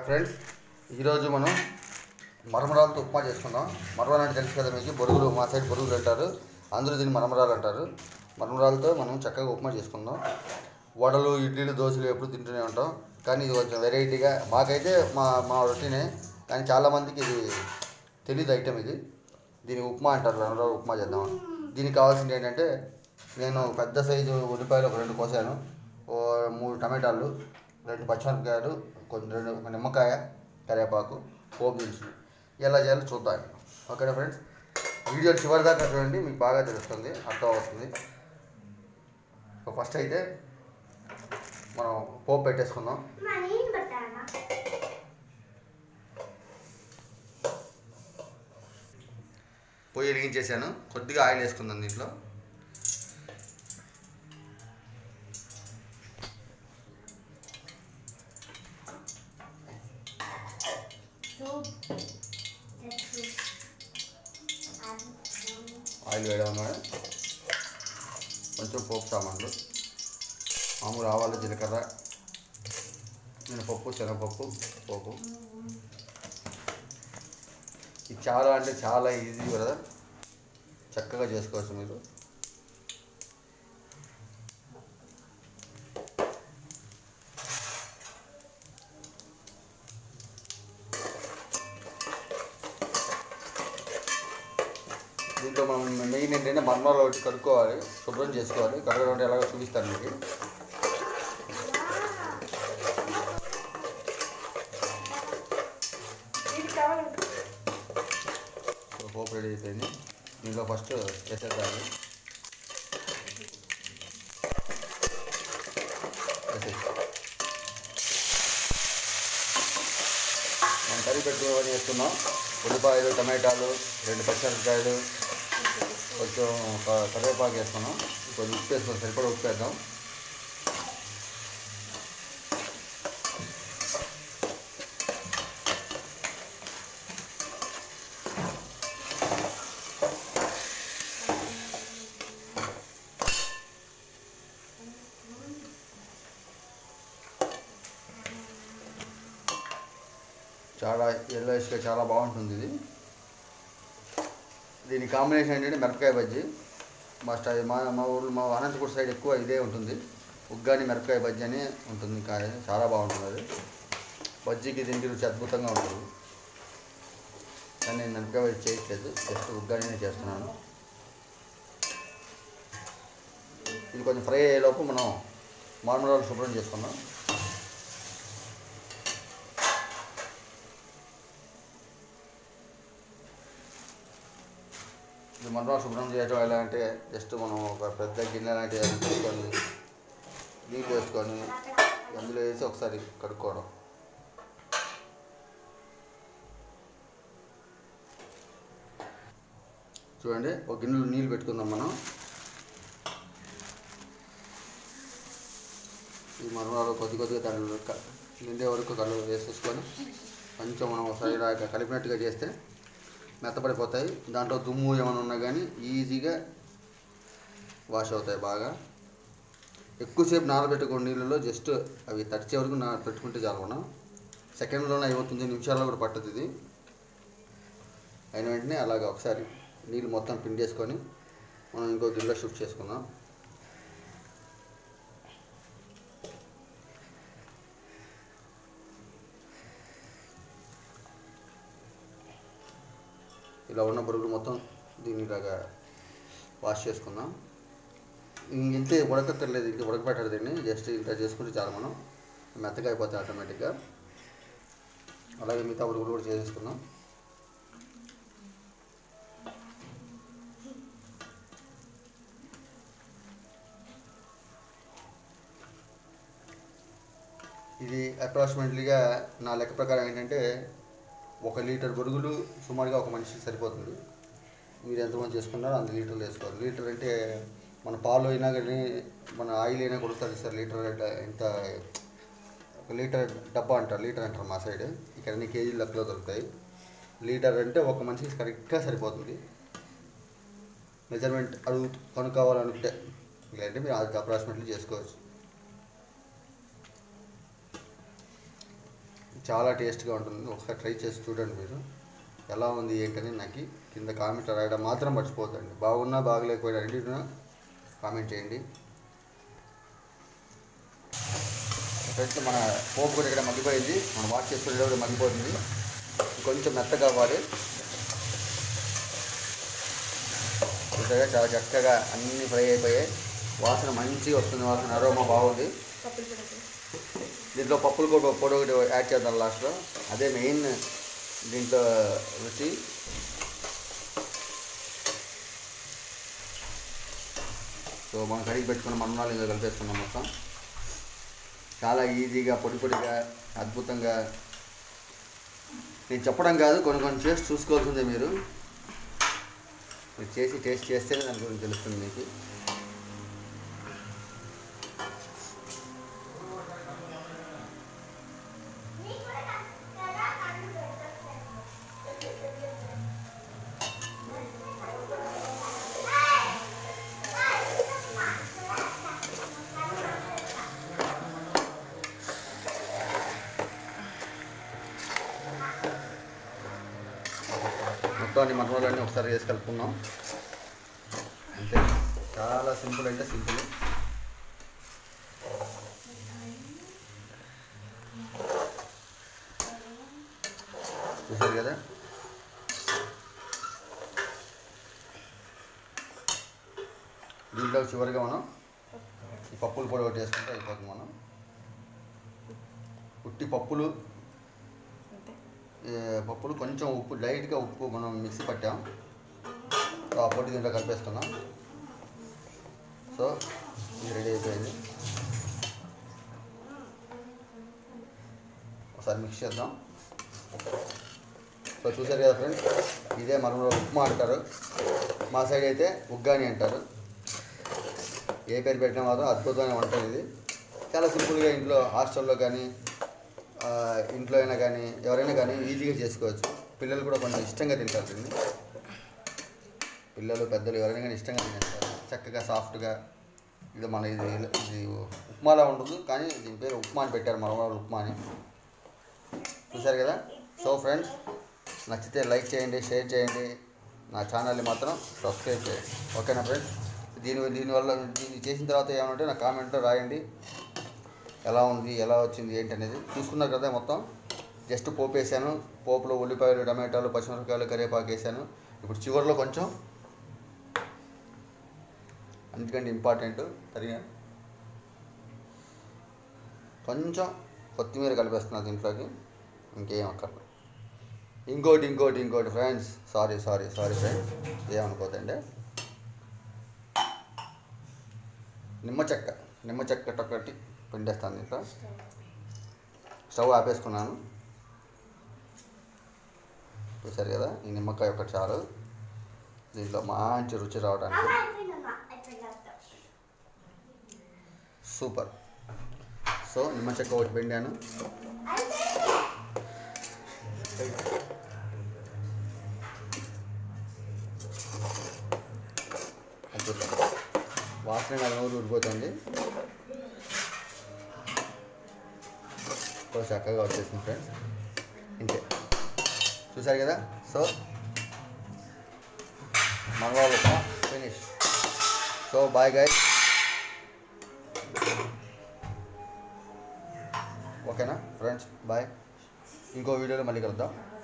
Friends ఈరోజు మనం మరమరాలతో ఉప్మా చేసుకుందాం మరమరాలు అంటే తెలుసు కదా మీకు బొరుగులు మా సైడ్ బొరుగులు అంటారు అందరూ దీన్ని మరమరాలు అంటారు మరమరాలతో మనం చక్కగా ఉప్మా చేసుకుందాం వడలు ఇడ్లీలు దోశలు ఎప్పుడు తింటూనే ఉంటాం కానీ ఇది కొంచెం వెరైటీగా మాకైతే మా మా రొటీనే కానీ చాలామందికి ఇది తెలియదు ఐటెం ఇది దీని ఉప్మా అంటారు మరమరాలు ఉప్మా చేద్దాం దీనికి కావాల్సింది ఏంటంటే నేను పెద్ద సైజు ఉల్లిపాయలు ఒక రెండు కోసాను ఓ మూడు టమాటాలు రెండు పచ్చిమిరపకాయలు కొన్ని రెండు ఒక నిమ్మకాయ కరివేపాకు పోపు దినుసులు ఎలా చేయాలో చూద్దాం ఓకేనా ఫ్రెండ్స్ వీడియో చివరి దాకా చూడండి మీకు బాగా తెలుస్తుంది అర్థం అవుతుంది సో ఫస్ట్ అయితే మనం పోపు పెట్టేసుకుందాం ಮನೇನ್ ಬರ್ತಾರ పొయ్యి వెలిగించేసాను కొద్దిగా ఆయిల్ వేసుకుందాం దీంట్లో ಸೂಪ್ ఆయిల్ వేయడం అన్నమాట కొంచెం పోపు సామాన్లు మామూలు ఆవాలు జీలకర్ర మినపప్పు శనగపప్పు పోపు ఇది చాలా అంటే చాలా ఈజీ కదా చక్కగా చేసుకోవచ్చు మీరు దీంట్లో మనం మెయిన్ ఏంటంటే మర్మాలు ఒకటి కడుక్కోవాలి శుభ్రం చేసుకోవాలి కడగడం అంటే ఎలాగో చూపిస్తాను మీకు సో పోపు రెడీ అయిపోయింది దీంట్లో ఫస్ట్ వేసేద్దాము వేసేసి. మనం కర్రీ పెట్టుకోవని వేస్తున్నాం ఉల్లిపాయలు టమాటాలు రెండు పచ్చిమిరపకాయలు కొంచెం క- కరివేపాకు వేసుకున్నాం కొంచెం ఉప్పు వేసుకొని సరిపడా ఉప్పు వేద్దాం చాలా ఎల్లోయిష్గా చాలా బాగుంటుంది ఇది దీని కాంబినేషన్ ఏంటంటే మిరపకాయ బజ్జీ మా స్టై మా మా ఊర్లో మా అనంతపూర్ సైడ్ ఎక్కువ ఇదే ఉంటుంది ఉగ్గాని మిరపకాయ బజ్జీ అని ఉంటుంది కాయ చాలా బాగుంటుంది అది బజ్జీకి దీనికి రుచి అద్భుతంగా ఉంటుంది కానీ నేను మిరపకాయ బజ్జీ చేయట్లేదు జస్ట్ ఉగ్గానే చేస్తున్నాను ఇది కొంచెం ఫ్రై అయ్యేలోపు మనం మామిడాలు శుభ్రం చేసుకుందాం ఇది మనలో శుభ్రం చేయడం ఎలా అంటే జస్ట్ మనం ఒక పెద్ద గిన్నె లాంటిది అది తీసుకొని నీళ్ళు వేసుకొని అందులో వేసి ఒకసారి కడుక్కోవడం చూడండి ఒక గిన్నెలో నీళ్ళు పెట్టుకుందాం మనం ఈ మరణాలు కొద్ది కొద్దిగా దాంట్లో క- నిండే వరకు కళ్ళు వేసేసుకొని కొంచెం మనం ఒకసారి ఇలా కలిపినట్టుగా చేస్తే మెత్తపడిపోతాయి దాంట్లో దుమ్ము ఏమైనా ఉన్నా కానీ ఈజీగా వాష్ అవుతాయి బాగా ఎక్కువసేపు నానబెట్టుకోండి నీళ్ళలో జస్ట్ అవి తడిచే వరకు నా పెట్టుకుంటే చాలు మనం సెకండ్లోనే అయిపోతుంది నిమిషాల్లో కూడా పట్టదు ఇది అయిన వెంటనే అలాగ ఒకసారి నీళ్ళు మొత్తం పిండేసుకొని మనం ఇంకో గిన్నెలో షిఫ్ట్ చేసుకుందాం ఇలా ఉన్న బురుగులు మొత్తం దీన్ని ఇలాగా వాష్ చేసుకుందాం ఇంతే ఉడకక్కర్లేదు ఇంక ఉడకబెట్టారు దీన్ని జస్ట్ ఇలా చేసుకుంటే చాలు మనం మెత్తగా అయిపోతాయి ఆటోమేటిక్గా అలాగే మిగతా బురుగులు కూడా చేసేసుకుందాం ఇది అప్రాక్సిమేట్లీగా నా లెక్క ప్రకారం ఏంటంటే ఒక లీటర్ బొరుగులు సుమారుగా ఒక మనిషికి సరిపోతుంది మీరు ఎంతమంది చేసుకున్నారో అంత లీటర్లు వేసుకోవాలి లీటర్ అంటే మన పాలు అయినా కానీ మన ఆయిల్ అయినా కొడుతుంది సార్ లీటర్ అంటే ఇంత ఒక లీటర్ డబ్బా అంటారు లీటర్ అంటారు మా సైడ్ ఇక్కడ అన్ని కేజీల లెక్కలో దొరుకుతాయి లీటర్ అంటే ఒక మనిషికి కరెక్ట్గా సరిపోతుంది మెజర్మెంట్ అడుగు కొనుక్కోవాలనుకుంటే లేదంటే మీరు అది అప్రాక్సిమేట్లీ చేసుకోవచ్చు చాలా టేస్ట్గా ఉంటుంది ఒకసారి ట్రై చేసి చూడండి మీరు ఎలా ఉంది ఏంటని నాకు కింద కామెంట్ రాయడం మాత్రం మర్చిపోద్దండి బాగున్నా బాగలేకపోయినా రెండింటినా కామెంట్ చేయండి ఫ్రెండ్స్ మన పోపు కూడా ఇక్కడ మగ్గిపోయింది మనం వాష్ చేసుకునేటప్పుడు మగ్గిపోతుంది కొంచెం మెత్తగా అవ్వాలి చూసారా చాలా చక్కగా అన్నీ ఫ్రై అయిపోయాయి వాసన మంచిగా వస్తుంది వాసన అరోమా బాగుంది పప్పులు కూడా దీంట్లో పప్పులు కూడా పొడి ఒకటి యాడ్ చేద్దాం లాస్ట్లో అదే మెయిన్ దీంట్లో రుచి సో మనం కడిగి పెట్టుకున్న మరణాలు ఇందులో కలిపేసుకున్నాం మొత్తం చాలా ఈజీగా పొడి పొడిగా అద్భుతంగా నేను చెప్పడం కాదు కొన్ని కొన్ని చేసి చూసుకోవాల్సిందే మీరు మీరు చేసి టేస్ట్ చేస్తేనే దాని గురించి తెలుస్తుంది మీకు మొత్తం అన్ని మసాలాలన్నీ ఒకసారి వేసి కలుపుకున్నాం అంతే చాలా సింపుల్ అంటే సింపుల్ చూసారు కదా దీంట్లో చివరిగా మనం ఈ పప్పులు పొడి ఒకటి వేసుకుంటే అయిపోతుంది మనం ఉట్టి పప్పులు అంతే ఏ, పప్పులు కొంచెం ఉప్పు లైట్గా ఉప్పు మనం మిక్సీ పట్టాం సో ఆ పొడి దీంట్లో కలిపేస్తున్నాం సో ఇది రెడీ అయిపోయింది ఒకసారి మిక్స్ చేద్దాం సో చూసారు కదా ఫ్రెండ్స్ ఇదే మనం ఉప్మా అంటారు మా సైడ్ అయితే ఉగ్గాని అంటారు ఏ పేరు పెట్టినా మాత్రం అద్భుతమైన వంట ఇది చాలా సింపుల్గా ఇంట్లో హాస్టల్లో కానీ ఆ, ఇంట్లో అయినా కానీ ఎవరైనా కానీ ఈజీగా చేసుకోవచ్చు పిల్లలు కూడా కొంచెం ఇష్టంగా తింటారు దీన్ని పిల్లలు పెద్దలు ఎవరైనా కానీ ఇష్టంగా తినేస్తారు చక్కగా సాఫ్ట్గా ఇది మన ఇది ఇది ఉప్మాలా ఉంటుంది కానీ దీని పేరు ఉప్మా అని పెట్టారు మన వాళ్ళు ఉప్మా అని చూసారు కదా సో ఫ్రెండ్స్ నచ్చితే లైక్ చేయండి షేర్ చేయండి నా ఛానల్ని మాత్రం సబ్స్క్రైబ్ చేయండి ఓకేనా ఫ్రెండ్స్ దీని దీనివల్ల దీన్ని చేసిన తర్వాత ఏమంటే నా కామెంట్లో రాయండి ఎలా ఉంది ఎలా వచ్చింది ఏంటి అనేది చూసుకున్నారు కదా మొత్తం జస్ట్ పోపు వేసాను పోపులో ఉల్లిపాయలు టమాటాలు పచ్చిమిరపకాయలు కరివేపాకు వేసాను ఇప్పుడు చివరిలో కొంచెం అందుకంటే ఇంపార్టెంట్ తరిగా కొంచెం కొత్తిమీర కలిపేస్తున్నా దీంట్లోకి ఇంకేం అక్కర్లేదు ఇంకోటి ఇంకోటి ఇంకోటి friends sorry sorry sorry friends ఏమనుకోదండి నిమ్మ చెక్క నిమ్మ చెక్క ఒకటి పిండేస్తాను దీంట్లో స్టవ్ ఆపేసుకున్నాను చూసారు కదా ఈ నిమ్మకాయ ఒకటి చాలు దీంట్లో మంచి రుచి రావడానికి సూపర్ సో నిమ్మ చెక్క ఒకటి పిండాను అద్భుతం వాసన నా నోరు ఊరిపోతుంది సో చక్కగా వచ్చేసింది ఫ్రెండ్స్ ఇంతే చూసారు కదా సో మంగళవారం ఫినిష్ సో బాయ్ గైస్ ఓకేనా ఫ్రెండ్స్ బాయ్ ఇంకో వీడియోలో మళ్ళీ కలుద్దాం